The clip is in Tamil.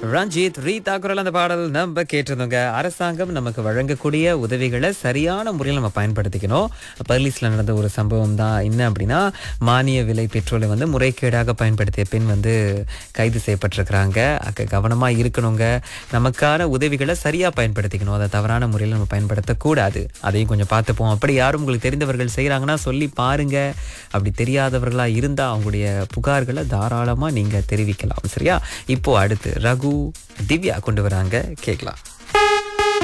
ரஞ்சித் ரீதா குரல் அந்த பாடல் நம்ம கேட்டிருந்தோங்க அரசாங்கம் நமக்கு வழங்கக்கூடிய உதவிகளை சரியான முறையில் நம்ம பயன்படுத்திக்கணும் பர்லிஸில் நடந்த ஒரு சம்பவம் தான் என்ன அப்படின்னா மானிய விலை பெட்ரோலை வந்து முறைகேடாக பயன்படுத்திய பெண் வந்து கைது செய்யப்பட்டிருக்கிறாங்க அக்க கவனமாக இருக்கணுங்க நமக்கான உதவிகளை சரியாக பயன்படுத்திக்கணும் அதை தவறான முறையில் நம்ம பயன்படுத்தக்கூடாது அதையும் கொஞ்சம் பார்த்துப்போம் அப்படி யாரும் உங்களுக்கு தெரிந்தவர்கள் செய்கிறாங்கன்னா சொல்லி பாருங்க அப்படி தெரியாதவர்களாக இருந்தால் அவங்களுடைய புகார்களை தாராளமாக நீங்கள் தெரிவிக்கலாம் சரியா இப்போ அடுத்து ரகு திவ்யா கொண்டு வராங்க கேட்கலாம்